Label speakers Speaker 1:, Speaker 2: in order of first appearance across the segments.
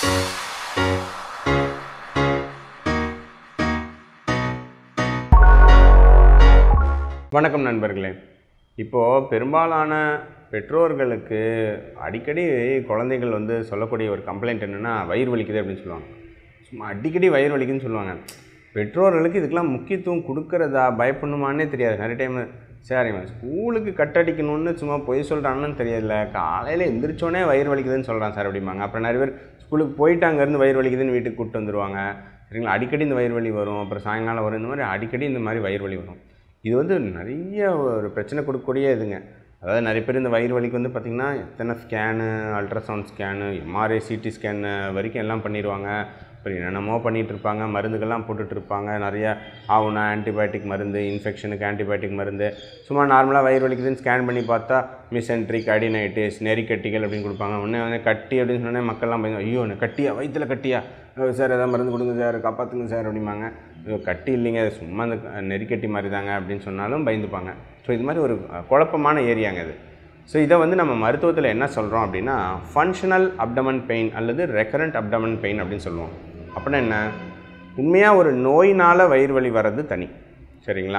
Speaker 1: வணக்கம் நண்பர்களே இப்போது பெரும்பாலான பெற்றோர்களுக்கு அடிக்கடி குழந்தைகள் வந்து சொல்லக்கூடிய ஒரு கம்ப்ளைண்ட் என்னென்னா வயிறு வலிக்குது அப்படின்னு சொல்லுவாங்க சும்மா அடிக்கடி வயிறு வலிக்குதுன்னு சொல்லுவாங்க பெற்றோர்களுக்கு இதுக்கெல்லாம் முக்கியத்துவம் கொடுக்கறதா பயப்படணுமானே தெரியாது நிறைய டைம் சரிம்மா ஸ்கூலுக்கு கட்டடிக்கணும்னு சும்மா பொய் சொல்கிறான்னு தெரியல காலையில் எந்திரிச்சோடனே வயிறு வலிக்குதுன்னு சொல்கிறான் சார் அப்படிம்பாங்க அப்புறம் நிறைய பேர் ஸ்கூலுக்கு போயிட்டு அங்கேருந்து வயிறு வலிக்குதுன்னு வீட்டுக்கு கூப்பிட்டு வந்துருவாங்க சரிங்களா அடிக்கடி இந்த வயிறு வலி வரும் அப்புறம் சாயங்காலம் வரும் இந்த மாதிரி அடிக்கடி இந்த மாதிரி வயிறு வலி வரும் இது வந்து நிறைய ஒரு பிரச்சனை கொடுக்கக்கூடிய இதுங்க அதாவது நிறைய பேர் இந்த வயிறு வலிக்கு வந்து பார்த்திங்கன்னா எத்தனை scan ultrasound scan MRI CT scan வரைக்கும் எல்லாம் பண்ணிடுவாங்க அப்புறம் என்னென்னமோ பண்ணிகிட்டு இருப்பாங்க மருந்துகள்லாம் போட்டுட்டு இருப்பாங்க நிறைய ஆகுனா ஆன்டிபயோட்டிக் மருந்து இன்ஃபெக்ஷனுக்கு ஆன்டிபயோட்டிக் மருந்து சும்மா நார்மலாக வயிறு வலிக்குதுன்னு ஸ்கேன் பண்ணி பார்த்தா மிசென்ட்ரிக் அடினைட்டிஸ் நெறிக்கட்டிகள் அப்படின்னு கொடுப்பாங்க உடனே வந்து கட்டி அப்படின்னு சொன்னே மக்கள்லாம் பயந்து ஐயோ எனக்கு கட்டியா வயிற்றுல கட்டியா அஹ் சார் எதாவது மருந்து கொடுங்க சார் காப்பாற்றுங்க சார் அப்படிம்பாங்க ஐயோ கட்டி இல்லைங்க அது சும்மா அந்த நெறிக்கட்டி மாதிரி தாங்க அப்படின்னு சொன்னாலும் பயந்துப்பாங்க ஸோ இது மாதிரி ஒரு அஹ், குழப்பமான ஏரியாங்க இது ஸோ இதை வந்து நம்ம மருத்துவத்தில் என்ன சொல்கிறோம் அப்படின்னா ஃபங்க்ஷனல் அப்டமன் பெயின் அல்லது ரெக்கரண்ட் அப்டமன் பெயின் அப்படின்னு சொல்லுவோம் அப்படின்னா என்ன உண்மையாக ஒரு நோயினால் வயிறு வலி வர்றது தனி சரிங்களா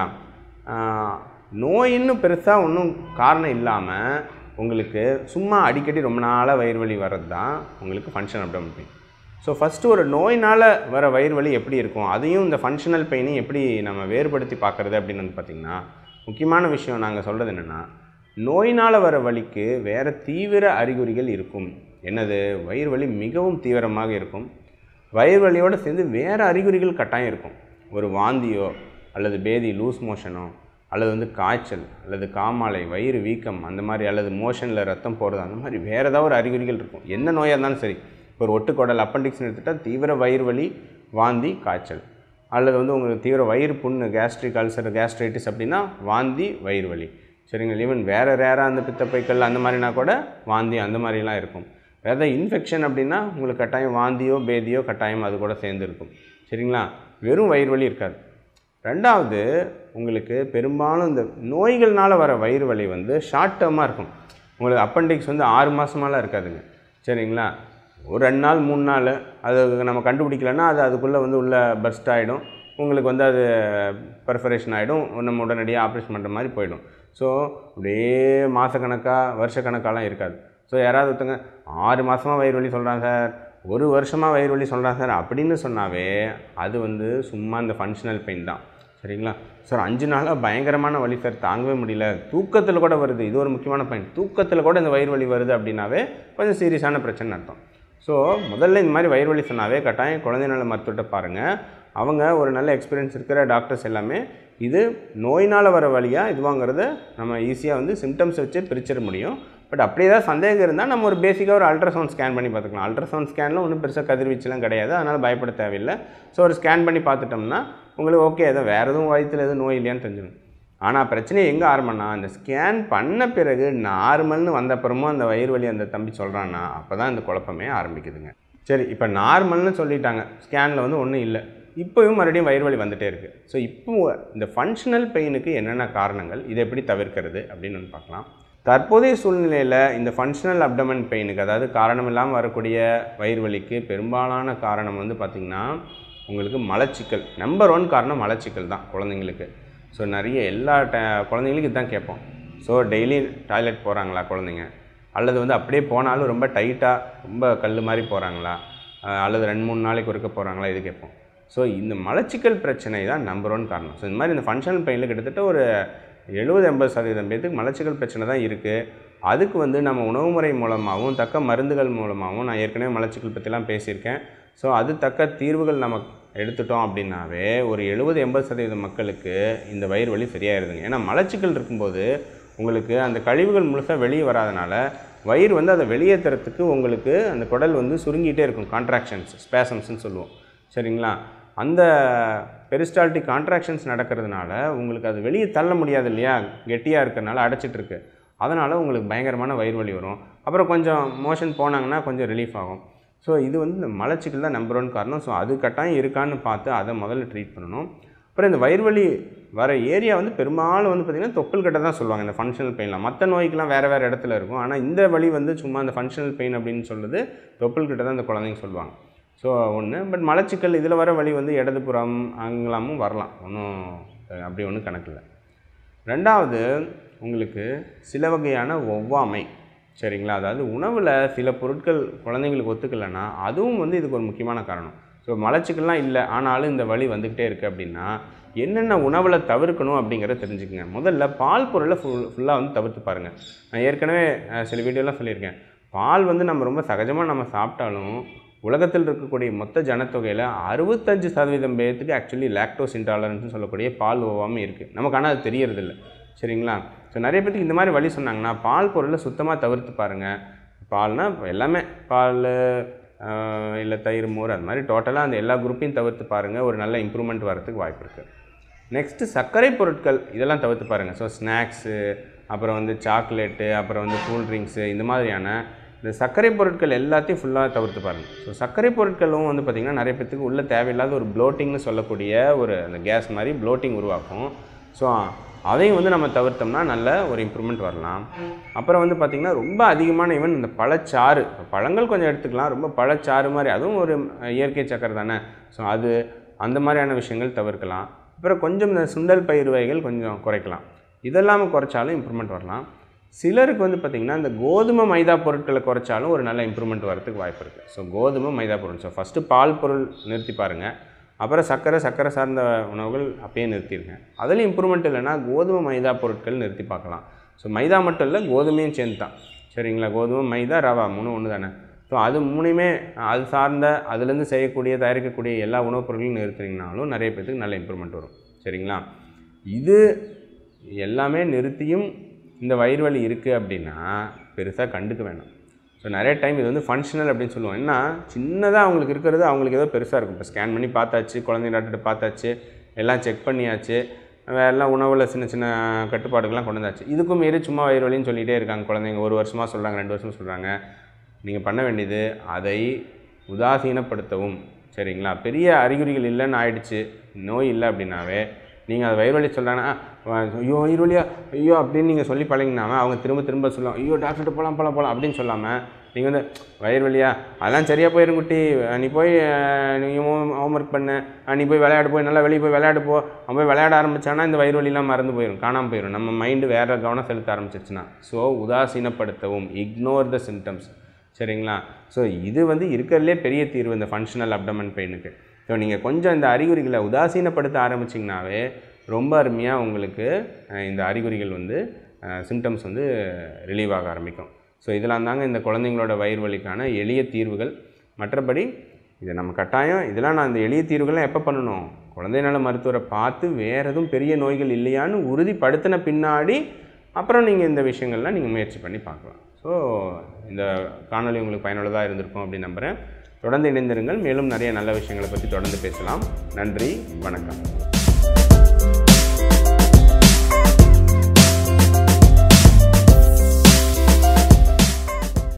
Speaker 1: ஆஹ், நோயின்னு பெருசாக ஒன்றும் காரணம் இல்லாமல் உங்களுக்கு சும்மா அடிக்கடி ரொம்ப நாளாக வயிறு வலி வர்றது தான் உங்களுக்கு functional abdomen pain so first ஒரு நோயினால் வர வயிறு வலி எப்படி இருக்கும் அதையும் இந்த ஃபங்க்ஷனல் பெயினையும் எப்படி நம்ம வேறுபடுத்தி பார்க்குறது அப்படின்னு வந்து பார்த்திங்கன்னா முக்கியமான விஷயம் நாங்கள் சொல்கிறது என்னென்னா நோயினால் வர வலிக்கு வேறு தீவிர அறிகுறிகள் இருக்கும் என்னது வயிறு வலி மிகவும் தீவிரமாக இருக்கும் வயிறு வலியோடு சேர்ந்து வேறு அறிகுறிகள் கட்டாயம் இருக்கும் ஒரு வாந்தியோ அல்லது பேதி லூஸ் மோஷனோ அல்லது வந்து காய்ச்சல் அல்லது காமாலை வயிறு வீக்கம் அந்த மாதிரி அல்லது மோஷனில் ரத்தம் போகிறது அந்த மாதிரி வேறு ஏதாவது ஒரு அறிகுறிகள் இருக்கும் என்ன நோயாக இருந்தாலும் சரி இப்போ ஒரு ஒட்டுக்கோடல் அப்பண்டிக்ஸ்னு எடுத்துட்டால் தீவிர வயிறு வலி வாந்தி காய்ச்சல் அல்லது வந்து உங்களுக்கு தீவிர வயிறு புண்ணு கேஸ்ட்ரிக் அல்சர் கேஸ்ட்ரைட்டிஸ் அப்படின்னா வாந்தி வயிறு வலி சரிங்களா ஈவன் வேறு ரேராக அந்த பித்தப்பைக்கல் அந்த மாதிரினா கூட வாந்தி அந்த மாதிரிலாம் இருக்கும் வேறு இன்ஃபெக்ஷன் அப்படின்னா உங்களுக்கு கட்டாயம் வாந்தியோ பேதியோ கட்டாயம் அது கூட சேர்ந்து இருக்கும் சரிங்களா வெறும் வயிறு வலி இருக்காது ரெண்டாவது உங்களுக்கு பெரும்பாலும் இந்த நோய்கள்னால வர வயிறு வலி வந்து ஷார்ட் டேர்மாக இருக்கும் உங்களுக்கு அப்பண்டிக்ஸ் வந்து ஆறு மாதமாலாம் இருக்காதுங்க சரிங்களா ஒரு ரெண்டு நாள் மூணு நாள் அது நம்ம கண்டுபிடிக்கலன்னா அது அதுக்குள்ளே வந்து உள்ள பர்ஸ்ட் ஆகிடும் உங்களுக்கு வந்து அது பர்ஃபரேஷன் ஆகிடும் நம்ம உடனடியாக ஆப்ரேஷன் பண்ணுற மாதிரி போயிடும் ஸோ அப்படியே மாதக்கணக்காக வருஷக்கணக்காலாம் இருக்காது ஸோ யாராவது ஒருத்தங்க ஆறு மாதமாக வயிறு வலி சொல்கிறாங்க சார் ஒரு வருஷமாக வயிறு வலி சொல்கிறாங்க சார் அப்படின்னு சொன்னாவே அது வந்து சும்மா இந்த ஃபங்க்ஷனல் பெயின் தான் சரிங்களா சார் அஞ்சு நாளாக பயங்கரமான வலி சார் தாங்கவே முடியல தூக்கத்தில் கூட வருது இது ஒரு முக்கியமான பாயிண்ட் தூக்கத்தில் கூட இந்த வயிறு வலி வருது அப்படின்னாவே கொஞ்சம் சீரியஸான பிரச்சனை அர்த்தம் ஸோ முதல்ல இந்த மாதிரி வயிறு வலி சொன்னாவே கட்டாயம் குழந்தை நல மருத்துவத்தை பாருங்கள் அவங்க ஒரு நல்ல எக்ஸ்பீரியன்ஸ் இருக்கிற டாக்டர்ஸ் எல்லாமே இது நோயினால் வர வழியாக இதுவாங்கிறத நம்ம ஈஸியாக வந்து சிம்டம்ஸ் வச்சு பிரிச்சிட முடியும் பட் அப்படியே ஏதாவது சந்தேகம் இருந்தால் நம்ம ஒரு பேசிக்காக ஒரு அல்ட்ராசவுண்ட் ஸ்கேன் பண்ணி பார்த்துக்கலாம் அல்ட்ராசவுண்ட் ஸ்கேனில் ஒன்றும் பெருசாக கதிர்வீச்சுலாம் கிடையாது அதனால் பயப்பட தேவையில்லை ஸோ ஒரு ஸ்கேன் பண்ணி பார்த்துட்டோம்னா உங்களுக்கு ஓகே ஏதோ வேறு எதுவும் வயிற்றில் எதுவும் நோய் இல்லையான்னு தெரிஞ்சிடும் ஆனால் பிரச்சனை எங்கே ஆரம்பம்னா அந்த ஸ்கேன் பண்ண பிறகு நார்மல்னு வந்த அப்புறமும் அந்த வயிறு வலி அந்த தம்பி சொல்கிறான்னா அப்போ தான் இந்த குழப்பமே ஆரம்பிக்குதுங்க சரி இப்போ நார்மல்னு சொல்லிட்டாங்க ஸ்கேனில் வந்து ஒன்றும் இல்லை இப்போவும் மறுபடியும் வயிறு வலி வந்துட்டே இருக்குது ஸோ இப்போ இந்த ஃபங்க்ஷனல் பெயினுக்கு என்னென்ன காரணங்கள் இதை எப்படி தவிர்க்கிறது அப்படின்னு வந்து பார்க்கலாம் தற்போதைய சூழ்நிலையில் இந்த ஃபங்க்ஷனல் அப்டமன் பெயினுக்கு அதாவது காரணம் இல்லாமல் வரக்கூடிய வயிறு வலிக்கு பெரும்பாலான காரணம் வந்து பார்த்திங்கன்னா உங்களுக்கு மலச்சிக்கல் நம்பர் ஒன் காரணம் மலச்சிக்கல் தான் குழந்தைங்களுக்கு ஸோ நிறைய எல்லா ட குழந்தைங்களுக்கும் இதுதான் கேட்போம் ஸோ டெய்லி டாய்லெட் போகிறாங்களா குழந்தைங்க அல்லது வந்து அப்படியே போனாலும் ரொம்ப டைட்டாக ரொம்ப கல் மாதிரி போகிறாங்களா அஹ் அல்லது ரெண்டு மூணு நாளைக்கு ஒருக்க போகிறாங்களா இது கேட்போம் ஸோ இந்த மலச்சிக்கல் பிரச்சனை தான் நம்பர் ஒன் காரணம் ஸோ இந்த மாதிரி இந்த ஃபங்க்ஷனல் பெயினில் கிட்டத்தட்ட ஒரு எழுபது எண்பது சதவீதம் பேத்துக்கு மலச்சிக்கல் பிரச்சனை தான் இருக்குது அதுக்கு வந்து நம்ம உணவு முறை மூலமாகவும் தக்க மருந்துகள் மூலமாகவும் நான் ஏற்கனவே மலச்சிக்கல் பற்றிலாம் பேசியிருக்கேன் ஸோ அது தக்க தீர்வுகள் நம்ம எடுத்துட்டோம் அப்படின்னாவே ஒரு எழுபது எண்பது சதவீதம் மக்களுக்கு இந்த வயிறு வலி சரியாயிருதுங்க ஏன்னா மலச்சிக்கல் இருக்கும்போது உங்களுக்கு அந்த கழிவுகள் முழுசாக வெளியே வராதனால வயிறு வந்து அதை வெளியேற்றுறதுக்கு உங்களுக்கு அந்த குடல் வந்து சுருங்கிட்டே இருக்கும் கான்ட்ராக்ஷன்ஸ் ஸ்பேசம்ஸ்னு சொல்லுவோம் சரிங்களா அந்த பெரிஸ்டால்டிக் கான்ட்ராக்ஷன்ஸ் நடக்கிறதுனால உங்களுக்கு அது வெளியே தள்ள முடியாது இல்லையா கெட்டியாக இருக்கிறனால அடைச்சிட்டு இருக்கு அதனால் உங்களுக்கு பயங்கரமான வயிறு வலி வரும் அப்புறம் கொஞ்சம் மோஷன் போனாங்கன்னா கொஞ்சம் ரிலீஃப் ஆகும் ஸோ இது வந்து இந்த மலச்சிக்கல் தான் நம்பர் ஒன் காரணம் ஸோ அது கட்டாயம் இருக்கான்னு பார்த்து அதை முதல்ல ட்ரீட் பண்ணணும் அப்புறம் இந்த வயிறு வலி வர ஏரியா வந்து பெரும்பாலும் வந்து பார்த்திங்கன்னா தொப்புள் கிட்ட தான் சொல்லுவாங்க இந்த ஃபங்க்ஷனல் பெயின்லாம் மற்ற நோய்க்கெலாம் வேறு வேறு இடத்துல இருக்கும் ஆனால் இந்த வலி வந்து சும்மா இந்த ஃபங்க்ஷனல் பெயின் அப்படின்னு சொல்கிறது தொப்புள் கிட்ட தான் இந்த குழந்தைங்க சொல்லுவாங்க ஸோ ஒன்று பட் மலச்சிக்கல் இதில் வர வலி வந்து இடதுபுறம் அங்கலாமும் வரலாம் ஒன்றும் அப்படி ஒன்றும் கணக்கில்லை ரெண்டாவது உங்களுக்கு சில வகையான ஒவ்வாமை சரிங்களா அதாவது உணவில் சில பொருட்கள் குழந்தைங்களுக்கு ஒத்துக்கலைன்னா அதுவும் வந்து இதுக்கு ஒரு முக்கியமான காரணம் ஸோ மலச்சிக்கல்லாம் இல்லை ஆனாலும் இந்த வலி வந்துக்கிட்டே இருக்குது அப்படின்னா என்னென்ன உணவில் தவிர்க்கணும் அப்படிங்கிறத தெரிஞ்சுக்கங்க முதல்ல பால் பொருளை ஃபுல் ஃபுல்லாக வந்து தவிர்த்து பாருங்கள் நான் ஏற்கனவே அஹ், சில வீடியோலாம் சொல்லியிருக்கேன் பால் வந்து நம்ம ரொம்ப சகஜமாக நம்ம சாப்பிட்டாலும் உலகத்தில் இருக்கக்கூடிய மொத்த ஜனத்தொகையில் அறுபத்தஞ்சு சதவீதம் பேர்த்துக்கு ஆக்சுவலி லாக்டோஸ் இன்டாலரன்ஸ்னு சொல்லக்கூடிய பால் ஓவாமல் இருக்குது நமக்கு ஆனால் அது தெரியறதில்ல சரிங்களா ஸோ நிறைய பேத்துக்கு இந்த மாதிரி வழி சொன்னாங்கன்னா பால் பொருளை சுத்தமாக தவிர்த்து பாருங்கள் பால்னா எல்லாமே பால் இல்லை தயிர் மோர் அது மாதிரி டோட்டலாக அந்த எல்லா குரூப்பையும் தவிர்த்து பாருங்கள் ஒரு நல்ல இம்ப்ரூவ்மெண்ட் வரதுக்கு வாய்ப்பு இருக்குது நெக்ஸ்ட்டு சர்க்கரை பொருட்கள் இதெல்லாம் தவிர்த்து பாருங்கள் ஸோ ஸ்நாக்ஸு அப்புறம் வந்து சாக்லேட்டு அப்புறம் வந்து கூல் ட்ரிங்க்ஸு இந்த மாதிரியான இந்த சர்க்கரை பொருட்கள் எல்லாத்தையும் ஃபுல்லாக தவிர்த்து பாருங்கள் ஸோ சர்க்கரை பொருட்களும் வந்து பார்த்திங்கன்னா நிறைய பேத்துக்கு உள்ள தேவையில்லாத ஒரு ப்ளோட்டிங்னு சொல்லக்கூடிய ஒரு அந்த கேஸ் மாதிரி ப்ளோட்டிங் உருவாக்கும் ஸோ அதையும் வந்து நம்ம தவிர்த்தோம்னா நல்ல ஒரு இம்ப்ரூவ்மெண்ட் வரலாம் அப்புறம் வந்து பார்த்திங்கன்னா ரொம்ப அதிகமான ஈவன் இந்த பழச்சாறு இப்ப பழங்கள் கொஞ்சம் எடுத்துக்கலாம் ரொம்ப பழச்சாறு மாதிரி அதுவும் ஒரு அஹ், இயற்கை சக்கரை தானே ஸோ அது அந்த மாதிரியான விஷயங்கள் தவிர்க்கலாம் அப்புறம் கொஞ்சம் இந்த சுண்டல் பயிர் வகைகள் கொஞ்சம் குறைக்கலாம் இதெல்லாம் குறைச்சாலும் இம்ப்ரூவ்மெண்ட் வரலாம் சிலருக்கு வந்து பார்த்திங்கன்னா இந்த கோதுமை மைதா பொருட்களை குறைச்சாலும் ஒரு நல்ல இம்ப்ரூவ்மெண்ட் வரதுக்கு வாய்ப்பு இருக்குது ஸோ கோதுமை மைதா பொருள் ஸோ ஃபஸ்ட்டு பால் பொருள் நிறுத்தி பாருங்கள் அப்புறம் சர்க்கரை சர்க்கரை சார்ந்த உணவுகள் அப்பயே நிறுத்திடுங்க அதில் இம்ப்ரூவ்மெண்ட் இல்லைன்னா கோதுமை மைதா பொருட்கள் நிறுத்தி பார்க்கலாம் ஸோ மைதா மட்டும் இல்லை கோதுமையும் சேர்ந்து தான் சரிங்களா கோதுமை மைதா ரவா மூணு ஒன்று தானே ஸோ அது மூணுமே அது சார்ந்த அதுலேருந்து செய்யக்கூடிய தயாரிக்கக்கூடிய எல்லா உணவுப் பொருட்களையும் நிறுத்தினீங்கனாலும் நிறைய பேத்துக்கு நல்ல இம்ப்ரூவ்மெண்ட் வரும் சரிங்களா இது எல்லாமே நிறுத்தியும் இந்த வயிறு வலி இருக்குது அப்படின்னா பெருசாக கண்டுக்க வேண்டாம் ஸோ நிறைய டைம் இது வந்து ஃபங்க்ஷனல் அப்படின்னு சொல்லுவோம் என்ன சின்னதாக அவங்களுக்கு இருக்கிறது அவங்களுக்கு ஏதோ பெருசாக இருக்கும் இப்போ ஸ்கேன் பண்ணி பார்த்தாச்சு குழந்தை டாக்டர்கிட்ட பார்த்தாச்சு எல்லாம் செக் பண்ணியாச்சு வேற எல்லாம் உணவில் சின்ன சின்ன கட்டுப்பாடுகள்லாம் கொண்டு வந்தாச்சு இதுக்கும் மீறி சும்மா வயிறு வலின்னு சொல்லிகிட்டே இருக்காங்க குழந்தைங்க ஒரு வருஷமாக சொல்கிறாங்க ரெண்டு வருஷமாக சொல்கிறாங்க நீங்கள் பண்ண வேண்டியது அதை உதாசீனப்படுத்தவும் சரிங்களா பெரிய அறிகுறிகள் இல்லைன்னு ஆயிடுச்சு நோய் இல்லை அப்படின்னாவே நீங்கள் அது வயிறு வலி சொல்கிறாங்கன்னா ஐயோ வயிறு வலியா ஐயோ அப்படின்னு நீங்கள் சொல்லி பழகினாம அவங்க திரும்ப திரும்ப சொல்லுவாங்க ஐயோ டாக்டர்கிட்ட போகலாம் போகலாம் போகலாம் அப்படின்னு சொல்லாமல் நீங்கள் வந்து வயிறு வலியா அதெல்லாம் சரியாக போயிரும் குட்டி நீ போய் அஹ், நீ ஹோம்ஒர்க் பண்ணு அஹ், நீ போய் விளையாடு போய் நல்லா வெளியே போய் விளையாடு போ அவன் போய் விளையாட ஆரம்பிச்சானா இந்த வயிறு வலிலாம் மறந்து போயிடும் காணாமல் போயிடும் நம்ம மைண்டு வேறு கவனம் செலுத்த ஆரம்பிச்சிருச்சுன்னா ஸோ உதாசீனப்படுத்தவும் இக்னோர் த சிம்டம்ஸ் சரிங்களா ஸோ இது வந்து இருக்கிறதுலே பெரிய தீர்வு இந்த ஃபங்க்ஷனல் அப்டமன் பெயினுக்கு ஸோ நீங்கள் கொஞ்சம் இந்த அறிகுறிகளை உதாசீனப்படுத்த ஆரம்பிச்சிங்கனாவே ரொம்ப அருமையாக உங்களுக்கு அஹ், இந்த அறிகுறிகள் வந்து சிம்டம்ஸ் வந்து ரிலீவ் ஆக ஆரம்பிக்கும் ஸோ இதெல்லாம் தாங்க இந்த குழந்தைங்களோட வயிறு வலிக்கான எளிய தீர்வுகள் மற்றபடி இதை நம்ம கட்டாயம் இதெல்லாம் நான் இந்த எளிய தீர்வுகள்லாம் எப்போ பண்ணணும் குழந்தை நல மருத்துவரை பார்த்து வேறு எதுவும் பெரிய நோய்கள் இல்லையான்னு உறுதிப்படுத்தின பின்னாடி அப்புறம் நீங்கள் இந்த விஷயங்கள்லாம் நீங்கள் முயற்சி பண்ணி பார்க்கலாம் ஸோ இந்த காணொளி உங்களுக்கு பயனுள்ளதாக இருந்திருக்கும் அப்படின்னு நம்புகிறேன் தொடர்ந்து இணைந்திருங்கள் மேலும் நிறைய நல்ல விஷயங்களை பற்றி தொடர்ந்து பேசலாம் நன்றி வணக்கம்